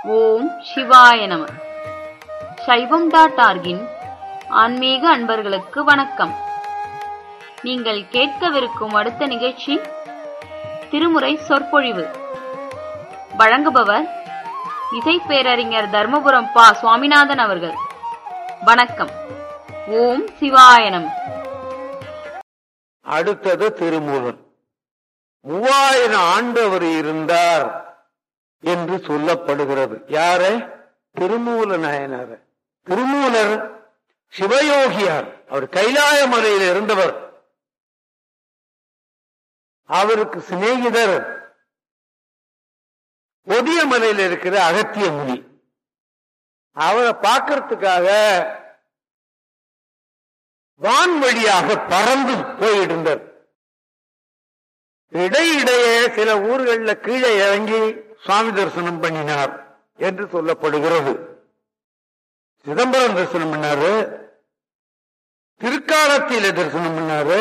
ஓம் சிவாய நம சைவம் டாட் ஆர்கின் ஆன்மீக அன்பர்களுக்கு வணக்கம் நீங்கள் கேட்கவிருக்கும் அடுத்த நிகழ்ச்சி திருமுறை சொற்பொழிவு வழங்குபவர் இசை பேரறிஞர் தர்மபுரம் பா சுவாமிநாதன் அவர்கள் வணக்கம் ஓம் சிவாய நம அடுத்தது திருமூலன் மூவாயிரம் ஆண்டவர் இருந்தார் என்று சொல்லப்படுகிறது யாரு திருமூல நாயனார் திருமூலர் சிவயோகியார் அவர் கைலாய மலையில் இருந்தவர் அவருக்கு சிநேகிதர் ஒதிய மலையில் இருக்கிற அகத்திய முனி அவரை பார்க்கறதுக்காக வான் வழியாக பறந்து போயிருந்தார் இடையிடையே சில ஊர்களில் கீழே இறங்கி சுவாமி தரிசனம் பண்ணினார் என்று சொல்லப்படுகிறது சிதம்பரம் தரிசனம் பண்ணாரு திருக்காலத்தில தரிசனம் பண்ணாரு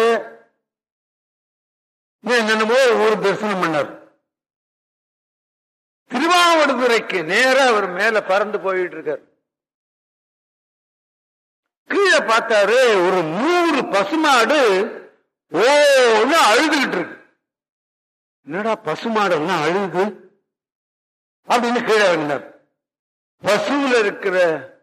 என்னென்னமோ ஒரு தரிசனம் பண்ணார் திருவாவடுதுறைக்கு நேரா அவர் மேல பறந்து போயிட்டு இருக்கார் கீழே பார்த்தாரு ஒரு நூறு பசுமாடு ஓன்னு அழுதுகிட்டு இருக்கு என்னடா பசுமாடெல்லாம் அழுது அப்படின்னு கீழே வந்தார் பசுவில் இருக்கிற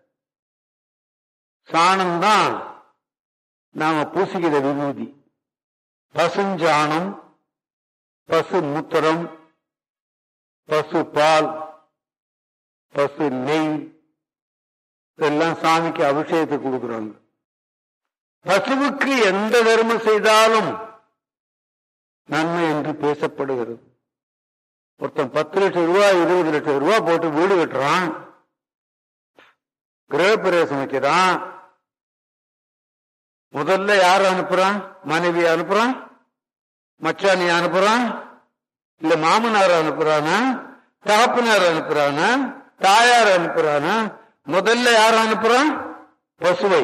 சாணம் தான் நாம பூசிக்கிற விபூதி பசுஞ்சாணம் பசு மூத்திரம் பசு பால் பசு நெய் இதெல்லாம் சாமிக்கு அபிஷேகத்தை கொடுக்குறாங்க பசுவுக்கு எந்த தர்மம் செய்தாலும் நன்மை என்று பேசப்படுகிறது ஒருத்தன் பத்து லட்சம் ரூபாய் இருபது லட்சம் ரூபாய் போட்டு வீடு கட்டுறான் கிரகப்பிரவேசம் வைக்கிறான் முதல்ல யார் அனுப்புறான் மனைவி அனுப்புறான் மச்சானி அனுப்புறான் இல்ல மாமனார் அனுப்புறானா தகப்பனார் அனுப்புறானா தாயார் அனுப்புறானா முதல்ல யார் அனுப்புறான் பசுவை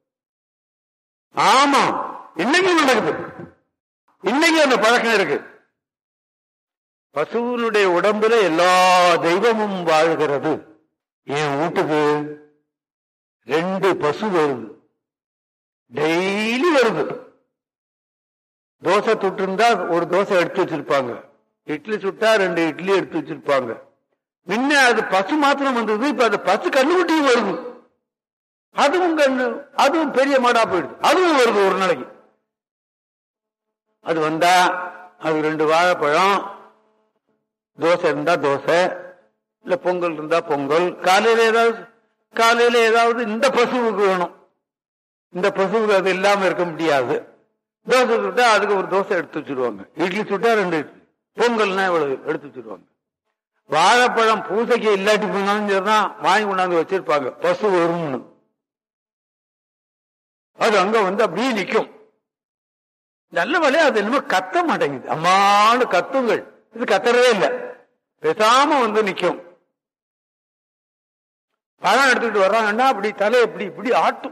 ஆமா இன்னைக்கு நடக்குது இன்னைக்கு அந்த பழக்கம் இருக்கு பசுவினுடைய உடம்புல எல்லா தெய்வமும் வாழ்கிறது என் வீட்டுக்கு ரெண்டு பசு வருது டெய்லி வருது தோசை சுட்டு இருந்தா ஒரு தோசை எடுத்து வச்சிருப்பாங்க இட்லி சுட்டா ரெண்டு இட்லி எடுத்து வச்சிருப்பாங்க முன்ன அது பசு மாத்திரம் வந்தது இப்ப அது பசு கண்ணுக்குட்டியும் வருது அதுவும் கண்ணு அதுவும் பெரிய மாடா போயிடுது அதுவும் வருது ஒரு நாளைக்கு அது வந்தா அது ரெண்டு வாழைப்பழம் தோசை இருந்தா தோசை இல்ல பொங்கல் இருந்தா பொங்கல் காலையில ஏதாவது காலையில ஏதாவது இந்த பசுவுக்கு வேணும் இந்த பசுவுக்கு அது இல்லாம இருக்க முடியாது தோசை சுட்டா அதுக்கு ஒரு தோசை எடுத்து வச்சிருவாங்க இட்லி சுட்டா ரெண்டு இட்லி பொங்கல்னா இவ்வளவு எடுத்து வச்சிருவாங்க வாழைப்பழம் பூசைக்கு இல்லாட்டி போனாலும் சரிதான் வாங்கி கொண்டாந்து வச்சிருப்பாங்க பசு வரும்னு அது அங்க வந்து அப்படியே நிக்கும் நல்ல வேலையா அது என்னமோ கத்த மாட்டேங்குது அம்மானு கத்துங்கள் இது கத்துறதே இல்லை பேசாம வந்து நிக்கும் பழம் எடுத்துக்கிட்டு வர்றாங்கன்னா அப்படி தலை இப்படி இப்படி ஆட்டும்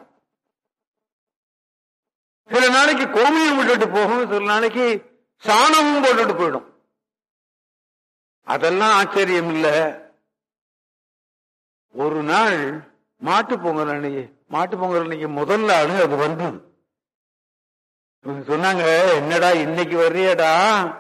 சில நாளைக்கு கோமியம் விட்டுட்டு போகும் சில நாளைக்கு சாணமும் போட்டுட்டு போயிடும் அதெல்லாம் ஆச்சரியம் இல்ல ஒரு நாள் மாட்டு பொங்கல் அன்னைக்கு மாட்டு பொங்கல் அன்னைக்கு முதல் நாள் அது வந்தது இவங்க சொன்னாங்க என்னடா இன்னைக்கு வர்றியடா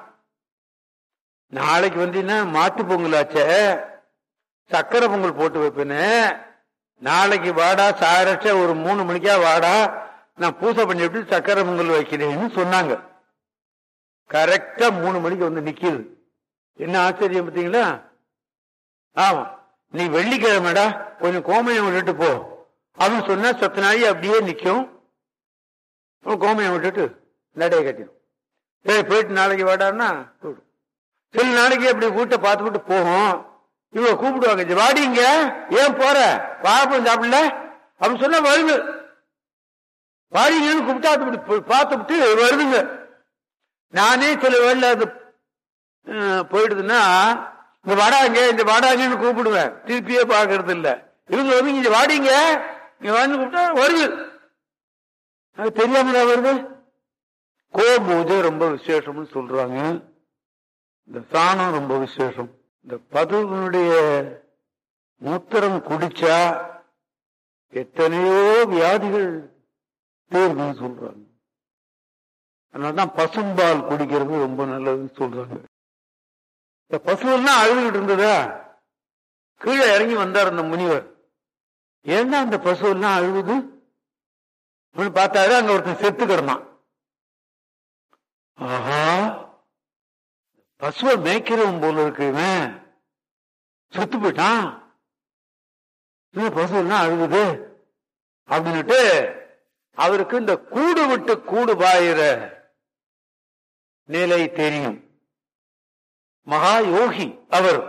நாளைக்கு வந்தீங்கன்னா மாட்டு பொங்கல் ஆச்சே சக்கரை பொங்கல் போட்டு வைப்பேன்னு நாளைக்கு வாடா சாரட்ச ஒரு மூணு மணிக்கா வாடா நான் பூசை பண்ணிட்டு சக்கரை பொங்கல் வைக்கிறேன்னு சொன்னாங்க கரெக்டா மூணு மணிக்கு வந்து நிக்குது என்ன ஆச்சரியம் பார்த்தீங்களா ஆமா நீ வெள்ளிக்கிழமைடா கொஞ்சம் கோமயம் விட்டுட்டு போ அவன் சொன்னா சத்து நாளி அப்படியே நிக்கும் கோமயம் விட்டுட்டு நடைய கட்டிடும் சரி போயிட்டு நாளைக்கு வாடான்னா போயிடும் சில நாளைக்கு அப்படி வீட்டை பார்த்துக்கிட்டு போகும் இவங்க கூப்பிடுவாங்க வாடிங்க ஏன் போற வாழைப்பழம் சாப்பிடல அப்படின்னு சொன்னா வருது வாடிங்கன்னு கூப்பிட்டா பார்த்துட்டு வருதுங்க நானே சில வேலை அது போயிடுதுன்னா இந்த வாடாங்க இந்த வாடாங்கன்னு கூப்பிடுவேன் திருப்பியே பார்க்கறது இல்ல இவங்க வந்து இங்க வாடிங்க இங்க வந்து கூப்பிட்டா வருது அது தெரியாமலா வருது கோ பூஜை ரொம்ப விசேஷம்னு சொல்றாங்க இந்த சாணம் ரொம்ப விசேஷம் இந்த பதுவனுடைய மூத்திரம் குடிச்சா எத்தனையோ வியாதிகள் தீர்வுன்னு சொல்றாங்க அதனாலதான் பசும்பால் குடிக்கிறது ரொம்ப நல்லதுன்னு சொல்றாங்க இந்த பசுவெல்லாம் அழுதுகிட்டு இருந்ததா கீழே இறங்கி வந்தார் அந்த முனிவர் ஏன்னா அந்த பசுவெல்லாம் அழுகுது அப்படின்னு பார்த்தாரு அங்க ஒருத்தன் செத்து கிடந்தான் ஆஹா பசுவை மேய்க்கிறவன் போல இருக்கு இவன் செத்து போயிட்டான் என்ன பசுவெல்லாம் அழுகுது அப்படின்னுட்டு அவருக்கு இந்த கூடு விட்டு கூடு பாயிற நிலை தெரியும் மகா யோகி அவர்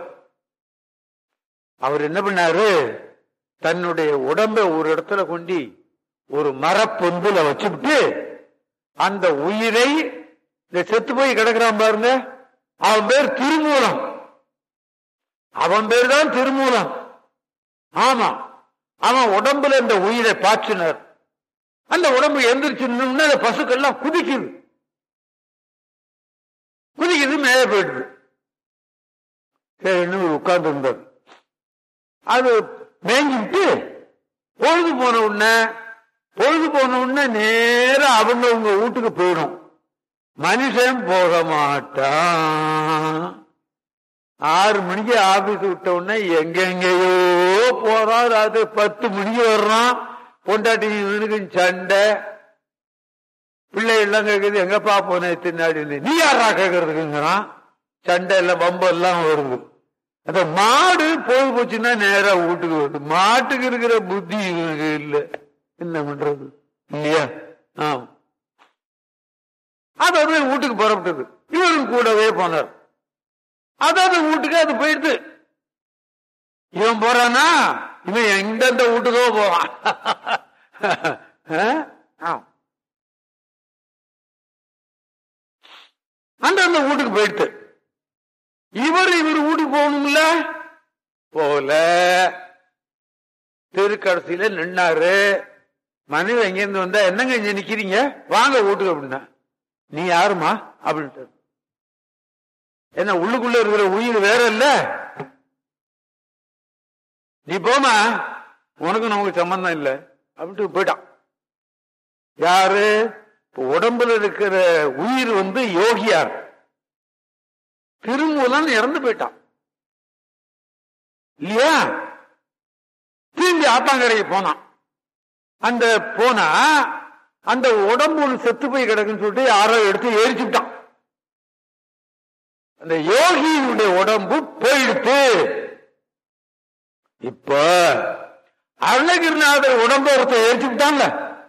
அவர் என்ன பண்ணாரு தன்னுடைய உடம்பை ஒரு இடத்துல கொண்டு ஒரு மரப்பொந்துல வச்சுவிட்டு அந்த உயிரை இந்த செத்து போய் கிடக்குறான் பாருங்க அவன் பேர் திருமூலம் அவன் பேர் தான் திருமூலம் ஆமா அவன் உடம்புல இந்த உயிரை பாய்ச்சினார் அந்த உடம்பு எந்திரிச்சு நின்னு அந்த பசுக்கள்லாம் குதிக்குது குதிக்குது மேலே போயிடுது சரி இன்னும் உட்கார்ந்து இருந்தார் அது மேய்ஞ்சிட்டு பொழுது போன உடனே பொழுது போன உடனே நேரா அவங்க உங்க வீட்டுக்கு போயிடும் மனுஷன் போக மாட்டான் ஆறு மணிக்கு ஆபீஸ் விட்ட உடனே எங்கெங்கேயோ போறான் அது பத்து மணிக்கு வர்றான் பொண்டாட்டி இவனுக்கு சண்டை பிள்ளை எல்லாம் கேக்குது எங்கப்பா போன தின்னாடி நீ யாரா கேக்குறதுக்குங்கிறான் சண்டை எல்லாம் பம்பு எல்லாம் வருது அந்த மாடு போய் போச்சுன்னா நேரா வீட்டுக்கு வருது மாட்டுக்கு இருக்கிற புத்தி இவனுக்கு இல்ல என்ன பண்றது இல்லையா ஆமா அது அப்படியே வீட்டுக்கு புறப்பட்டது இவரும் கூடவே போனார் அதாவது வீட்டுக்கு அது போயிடுது இவன் போறானா இவன் எந்தெந்த வீட்டுக்கோ போவான் ஆ? அந்த அந்த வீட்டுக்கு போயிடுது இவர் இவர் வீட்டுக்கு போகணும்ல போல தெருக்கடைசியில நின்னாரு மனைவி எங்கிருந்து வந்தா என்னங்க இங்க நிக்கிறீங்க வாங்க வீட்டுக்கு அப்படின்னா நீ யாருமா அப்படின்ட்டு என்ன உள்ளுக்குள்ள இருக்கிற உயிர் வேற இல்ல நீ போமா உனக்கு நமக்கு சம்பந்தம் இல்ல அப்படின்ட்டு போயிட்டான் யாரு இப்ப உடம்புல இருக்கிற உயிர் வந்து யோகியார் திருமூலன் இறந்து போயிட்டான் இல்லையா திரும்பி ஆத்தாங்கரைக்கு போனான் அந்த போனா அந்த உடம்பு ஒண்ணு செத்து போய் கிடக்குன்னு சொல்லிட்டு யாரோ எடுத்து எரிச்சுட்டான் அந்த யோகியினுடைய உடம்பு போயிடுத்து இப்ப அருணகிரிநாதர் உடம்பு ஒருத்தர் எரிச்சுட்டான்ல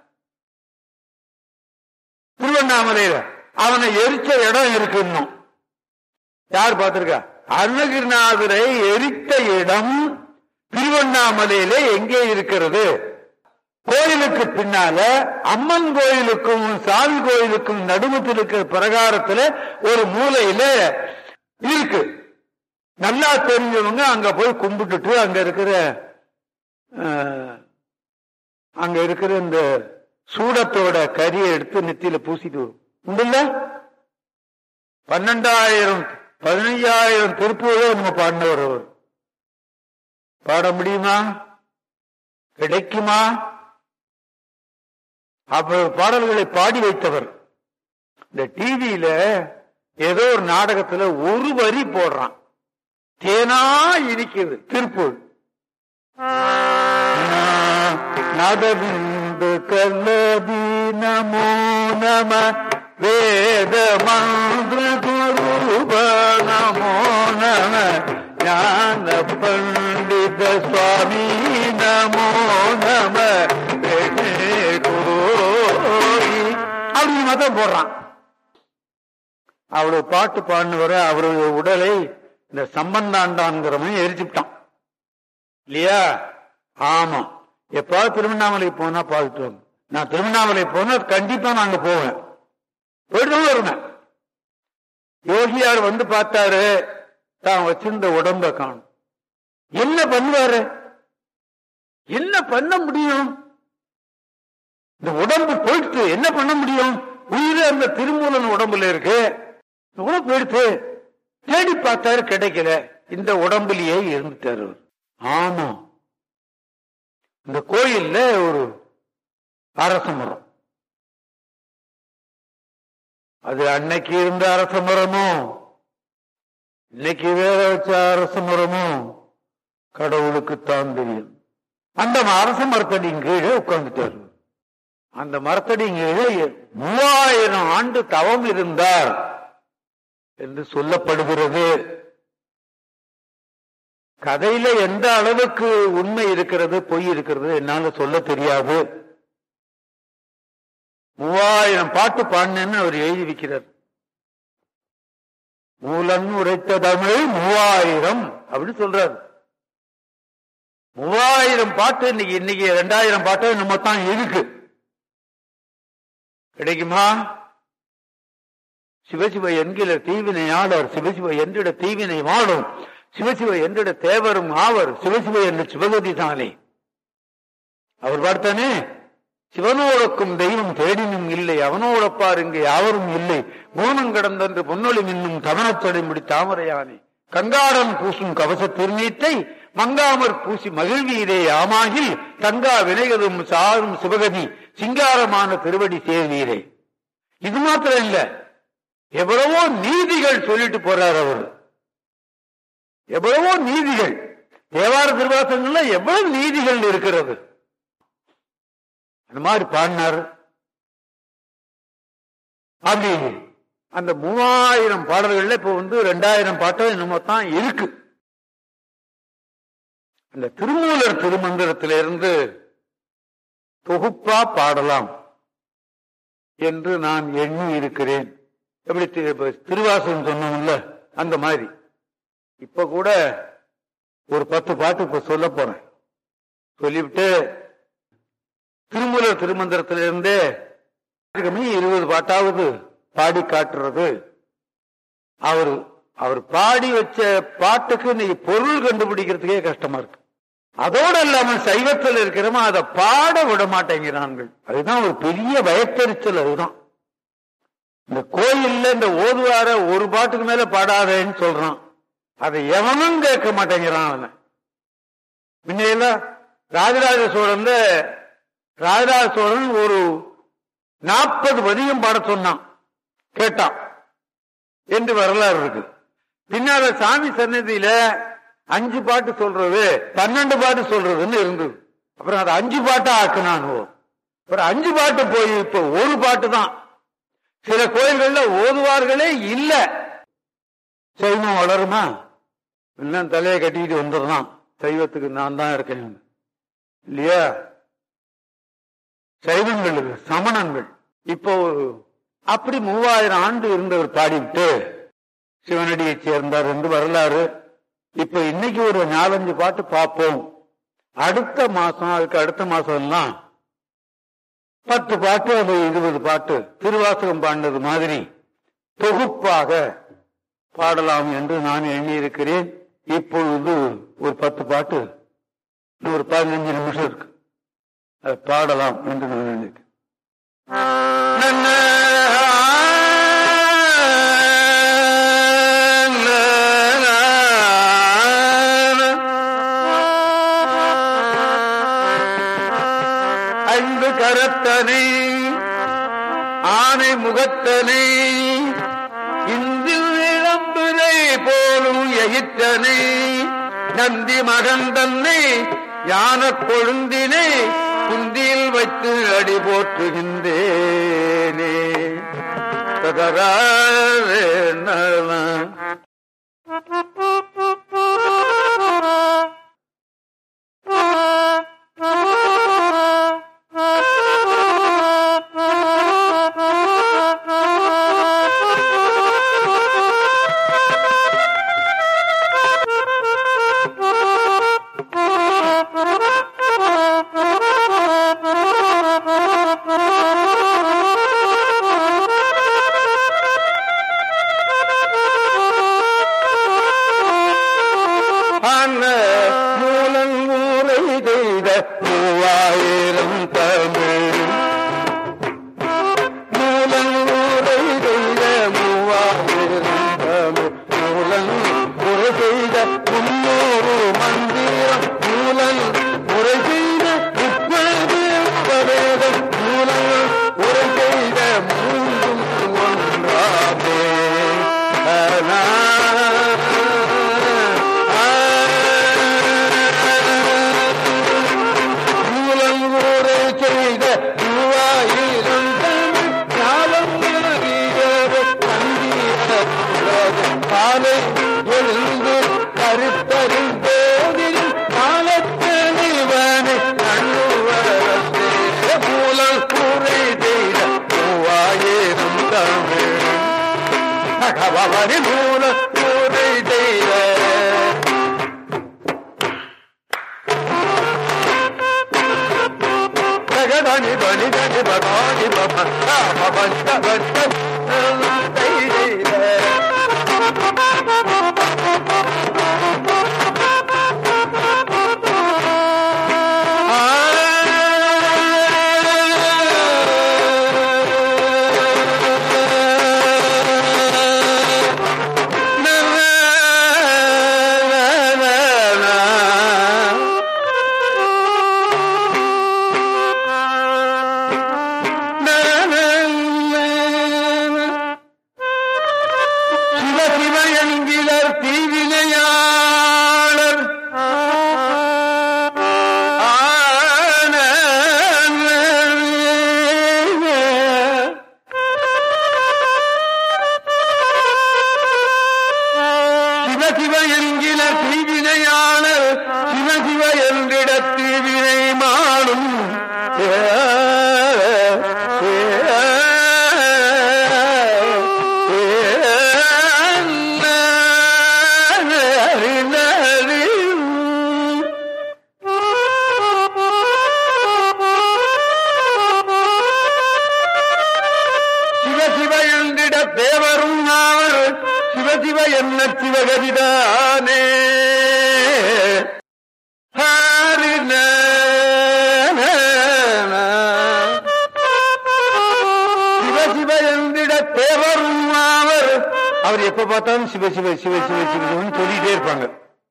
திருவண்ணாமலையில அவனை எரிச்ச இடம் இருக்கு இன்னும் யார் பார்த்திருக்கா அருணகிரிநாதரை எரித்த இடம் திருவண்ணாமலையில எங்கே இருக்கிறது கோயிலுக்கு பின்னால அம்மன் கோயிலுக்கும் சாமி கோயிலுக்கும் நடுமத்தில் இருக்கிற பிரகாரத்துல ஒரு மூலையில இருக்கு நல்லா தெரிஞ்சவங்க அங்க போய் கும்பிட்டுட்டு அங்க இருக்கிற அஹ், அங்க இருக்கிற இந்த சூடத்தோட கரியை எடுத்து நெத்தியில பூசிட்டு வரும் உண்டுல்ல பன்னெண்டாயிரம் பதினைஞ்சாயிரம் திருப்பூரே நம்ம பாடினவர் அவர் பாட முடியுமா கிடைக்குமா அவர் பாடல்களை பாடி வைத்தவர் இந்த டிவியில ஏதோ ஒரு நாடகத்துல ஒரு வரி போடுறான் தேனா இனிக்குது திருப்பூர் நதவிந்து கல்லதி நமோ நம வேத மந்திர குருப நமோ நம ஞான பண்டித சுவாமி நமோ நம கோரி அப்படின்னு மதம் போடுறான் அவ்வளவு பாட்டு பாடினவரை அவருடைய உடலை இந்த சம்பந்தாண்டான்கிறவன் எரிச்சுட்டான் இல்லையா ஆமா எப்பாவது திருவண்ணாமலை போனா பார்த்துட்டு வாங்க நான் திருவண்ணாமலை போனா கண்டிப்பா நாங்க போவேன் போயிட்டு தான் வருவேன் யோகியார் வந்து பார்த்தாரு தான் வச்சிருந்த உடம்ப காணும் என்ன பண்ணுவாரு என்ன பண்ண முடியும் இந்த உடம்பு போயிடுத்து என்ன பண்ண முடியும் உயிரே அந்த திருமூலன் உடம்புல இருக்கு இந்த உடம்பு போயிடுத்து தேடி பார்த்தாரு கிடைக்கல இந்த உடம்புலயே இருந்துட்டாரு அவர். ஆமா இந்த கோயில்ல ஒரு அரச மரம் அது அன்னைக்கு இருந்த அரச மரமோ இன்னைக்கு வேற வச்ச அரச மரமோ கடவுளுக்குத்தான் தெரியும் அந்த அரச மரத்தடியின் கீழே உட்கார்ந்துட்டாரு அந்த மரத்தடியின் கீழே மூவாயிரம் ஆண்டு தவம் இருந்தார் என்று சொல்லப்படுகிறது கதையில எந்த அளவுக்கு உண்மை இருக்கிறது பொய் இருக்கிறது என்னால சொல்ல தெரியாது மூவாயிரம் பாட்டு பாடினேன்னு அவர் எழுதி வைக்கிறார் மூலன் உரைத்த தமிழ் மூவாயிரம் அப்படின்னு சொல்றாரு மூவாயிரம் பாட்டு இன்னைக்கு இன்னைக்கு ரெண்டாயிரம் பாட்டு நம்ம தான் இருக்கு கிடைக்குமா சிவசிவ என்கிற தீவினை ஆளர் சிவசிவ என்றிட தீவினை வாழும் சிவசிவ என்றிட தேவரும் ஆவர் சிவசிவ என்று சிவகதி தானே அவர் பார்த்தானே சிவனோடக்கும் தெய்வம் தேடினும் இல்லை அவனோடப்பார் இங்கே யாவரும் இல்லை மோனம் கடந்தென்று பொன்னொழி மின்னும் தமனத்தடை முடி தாமரையானே கங்காடன் பூசும் கவச திருநீற்றை மங்காமற் பூசி மகிழ்வீரே ஆமாகில் தங்கா வினைகரும் சாரும் சிவகதி சிங்காரமான திருவடி சேர்வீரே இது மாத்திரம் இல்ல எவ்வளவோ நீதிகள் சொல்லிட்டு போறார் அவர் எவ்வளவோ நீதிகள் தேவார திருவாசங்கள்ல எவ்வளவு நீதிகள் இருக்கிறது அந்த மாதிரி பாடினார் அப்படி அந்த மூவாயிரம் பாடல்கள்ல இப்ப வந்து ரெண்டாயிரம் பாட்டம் என்னமோ தான் இருக்கு அந்த திருமூலர் திருமந்திரத்திலிருந்து தொகுப்பா பாடலாம் என்று நான் எண்ணி இருக்கிறேன் எப்படி தி- திருவாசகம் சொன்னோம்ல அந்த மாதிரி இப்ப கூட ஒரு பத்து பாட்டு இப்ப சொல்ல போறேன் சொல்லிவிட்டு திருமூலர் திருமந்திரத்திலிருந்தே இருபது பாட்டாவது பாடி காட்டுறது அவர் அவர் பாடி வச்ச பாட்டுக்கு இன்னைக்கு பொருள் கண்டுபிடிக்கிறதுக்கே கஷ்டமா இருக்கு அதோடு இல்லாம சைவத்தில் இருக்கிறவன் அதை பாட விட மாட்டேங்கிறான்கள் அதுதான் ஒரு பெரிய பயத்தெரிச்சல் அதுதான் இந்த கோயில்ல இந்த ஓதுவார ஒரு பாட்டுக்கு மேல பாடாதேன்னு சொல்றான் அதை எவனும் கேட்க மாட்டேங்கிறான் அவனை முன்னையெல்லாம் ராஜராஜ சோழன்ல ராஜராஜ சோழன் ஒரு நாற்பது பதிகம் பாட சொன்னான் கேட்டான் என்று வரலாறு இருக்கு பின்னால சாமி சன்னதியில அஞ்சு பாட்டு சொல்றது பன்னெண்டு பாட்டு சொல்றதுன்னு இருந்தது அப்புறம் அது அஞ்சு பாட்டா ஆக்குனானு அப்புறம் அஞ்சு பாட்டு போய் இப்ப ஒரு பாட்டு தான் சில கோயில்கள்ல ஓதுவார்களே இல்ல சைவம் வளருமா இன்னும் தலையை கட்டிக்கிட்டு வந்துடலாம் சைவத்துக்கு நான் தான் இருக்கேன் இல்லையா சைவங்கள் சமணங்கள் இப்போ ஒரு- அப்படி மூவாயிரம் ஆண்டு இருந்தவர் பாடிவிட்டு சிவனடியை சேர்ந்தார் என்று வரலாறு இப்ப இன்னைக்கு ஒரு நாலஞ்சு பாட்டு பார்ப்போம் அடுத்த மாசம் அதுக்கு அடுத்த மாசம் எல்லாம் பத்து பாட்டு அது இருபது பாட்டு திருவாசகம் பாடினது மாதிரி தொகுப்பாக பாடலாம் என்று நான் எண்ணியிருக்கிறேன் இப்பொழுது ஒரு பத்து பாட்டு இன்னும் ஒரு பதினஞ்சு நிமிஷம் இருக்கு அதை பாடலாம் என்று நான் நினைக்கிறேன் ஐந்து கரத்தனை ஆனை முகத்தனை இந்து இளம்புரை போலும் எகித்தனை நந்தி மகன் தன்னை யான கொழுந்தினை குந்தியில் வைத்து அடி போற்றுகின்றேனே தகராறு அன்ன மூலன் ஊரை செய்த மூவாயிரம் தமிழ் மூலன் ஊரை செய்த மூவாயிரம் தமிழ் மூலன் உரை செய்த முன்னூறு மந்திரம் போதிலும் காலத்தனிவனை நண்ணுவரத்தே மூலல் கூரை செய்த பூவாயேனும் தமிழ் பகவதி மூல கூரை செய்த ஜகதனி பனி ஜனி பகானி பப பபஞ்ச பஞ்ச சிவ சிவ என்கிறர் தீவினையாளர் ஆன சிவ சிவ என்கிற தீவினையாளர் சிவ சிவ என்றிட தீவினை மாளும் சிவ சிவ என்றிட தேவரும் நாள் சிவ சிவ என்ன சிவகதிதானே ஹரி ந, ந, ந. சிவ சிவ என்றிட தேவரும் அவர் அவர் எப்ப பார்த்தாலும் சிவ சிவ சிவ சிவ சிவன்னு சொல்லிட்டே இருப்பாங்க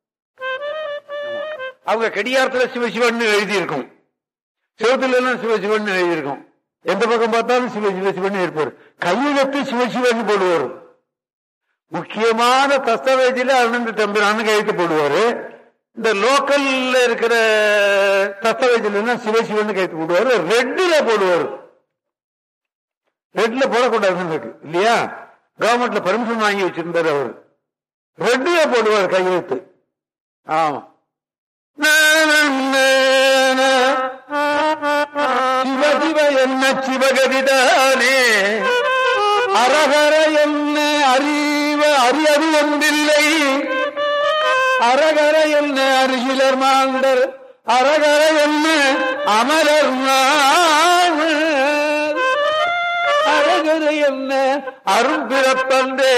அவங்க கடியாரத்துல சிவசிவன் எழுதி இருக்கும் சிவத்துல எல்லாம் சிவசிவன் எழுதி இருக்கும் எந்த பக்கம் பார்த்தாலும் சிவ சிவ சிவன் இருப்பார் கையெழுத்து சிவசிவன் போடுவார் முக்கியமான தஸ்தவேஜில அனந்த தம்பிரான்னு கையெழுத்து போடுவாரு இந்த லோக்கல்ல இருக்கிற தஸ்தவேஜில சிவசிவன் கையெழுத்து போடுவாரு ரெட்ல போடுவாரு ரெட்ல போடக்கூடாதுன்னு இருக்கு இல்லையா கவர்மெண்ட்ல பர்மிஷன் வாங்கி வச்சிருந்தாரு அவர் ரெட்ல போடுவார் கையெழுத்து ஆமா சிவ சிவ என்ன சிவகதிதானே அரகர என்ன அறிவ அறியது ஒன்றில்லை அரகர என்ன அருகிலர் மாந்தர் அரகர என்ன அமரர் நாள். அரகர என்ன அரும்பிறப்பந்தே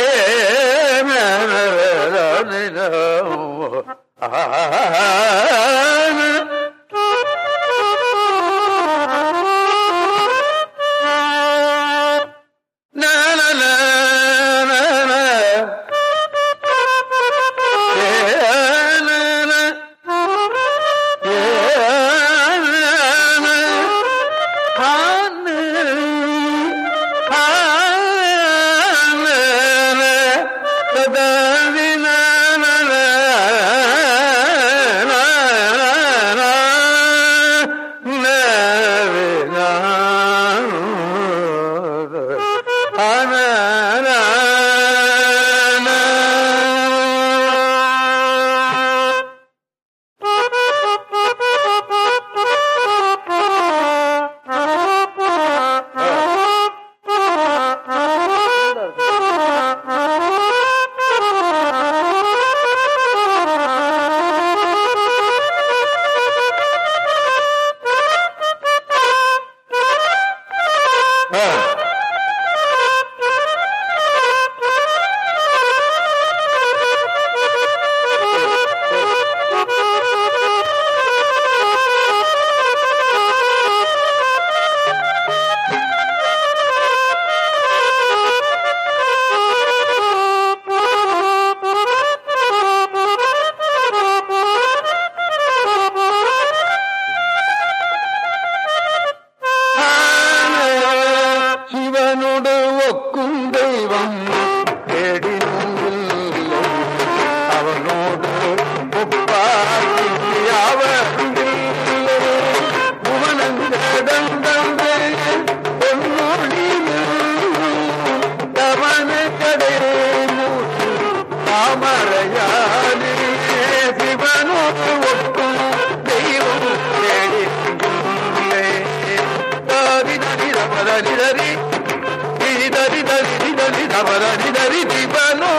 சிவனோடு ஒக்கும் தெய்வம் தேடினும் இல்லை. அவனோடு ஒப்பார்க்கு யாவருமில்லை. புவனங்கடந்தே பொன்னொழி தவன கடை மூச்சு தாமரையானே சிவ தரி தரி ரி தரி தரி ரி தரி தபரி தரி திபனோ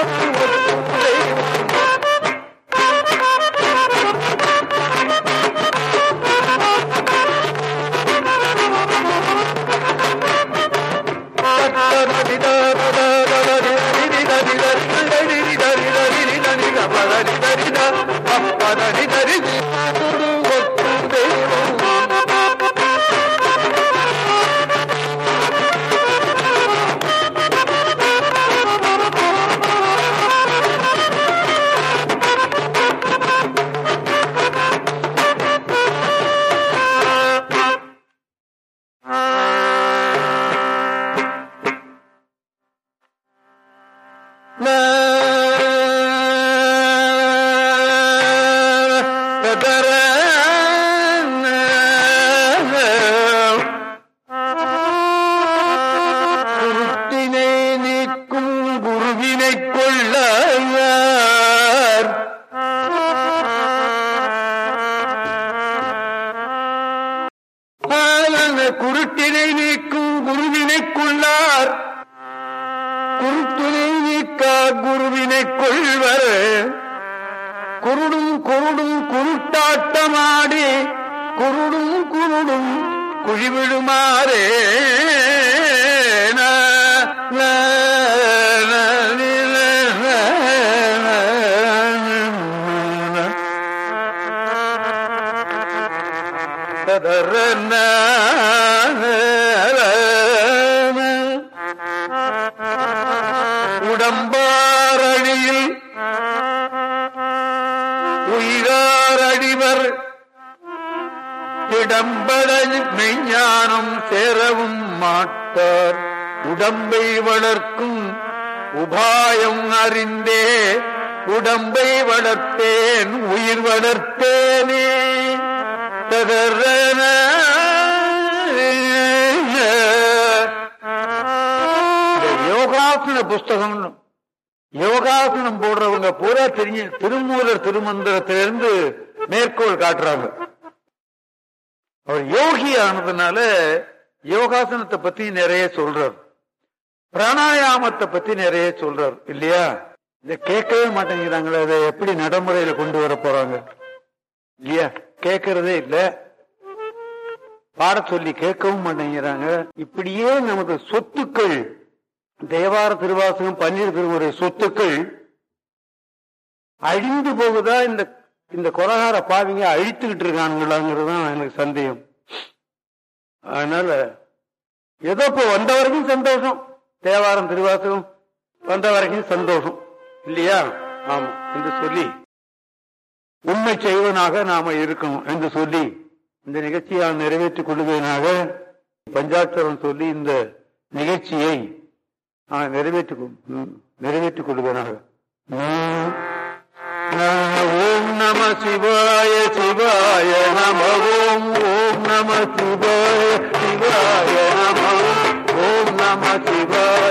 குருட்டினை நீக்கும் குருவினை கொள்ள குருட்டினை நீக்கும் குருவினை கொள்ளார் குருட்டினை நீக்கார் குருவினை கொள்வர் குருடும் குருடும் குருட்டாட்டமாடி குருடும் குருடும் குழிவிடுமாறே நா, நா, நா, நி, நா, நா, நா, நா. ததர நா, நா, நா. உடம்பாரணியில் உயிரார் அடிவர் திடம்பட மெய்ஞானம் சேரவும் மாட்டார் உடம்பை வளர்க்கும் உபாயம் அறிந்தே உடம்பை வளர்த்தேன் உயிர் வளர்த்தேனே ததரன இந்த யோகாசன புஸ்தகம் யோகாசனம் போடுறவங்க பூரா தெரிஞ்சு திருமூலர் திருமந்திரத்திலிருந்து மேற்கோள் காட்டுறாங்க அவர் யோகி ஆனதுனால யோகாசனத்தை பத்தி நிறைய சொல்றார் பிராணாயாமத்தை பத்தி நிறைய சொல்றார் இல்லையா இத கேட்கவே மாட்டேங்கிறாங்களே அதை எப்படி நடைமுறையில கொண்டு வர போறாங்க இல்லையா கேட்கறதே இல்ல பாட சொல்லி கேட்கவும் மாட்டேங்கிறாங்க இப்படியே நமக்கு சொத்துக்கள் தேவார திருவாசகம் பன்னீர் திருமுறை சொத்துக்கள் அழிந்து போகுதா இந்த இந்த கொலகார பாவிங்க அழித்துக்கிட்டு இருக்கானுங்களாங்கிறது தான் எனக்கு சந்தேகம் அதனால ஏதோ இப்போ வந்த வரைக்கும் சந்தோஷம் தேவாரம் திருவாசகம் வந்த வரைக்கும் சந்தோஷம் இல்லையா ஆமா என்று சொல்லி உண்மை செய்வனாக நாம இருக்கணும் என்று சொல்லி இந்த நிகழ்ச்சியை நிறைவேற்றிக் கொள்வதனாக பஞ்சாட்சரம் சொல்லி இந்த நிகழ்ச்சியை நான் நிறைவேற்றிக் கொள்- ம், நிறைவேற்றிக் கொள்வதனாக ம். ஓம் நம சிவாய சிவாய நம ஓம் ஓம் நம சிவாய சிவாய நம ஓம் நம சிவாய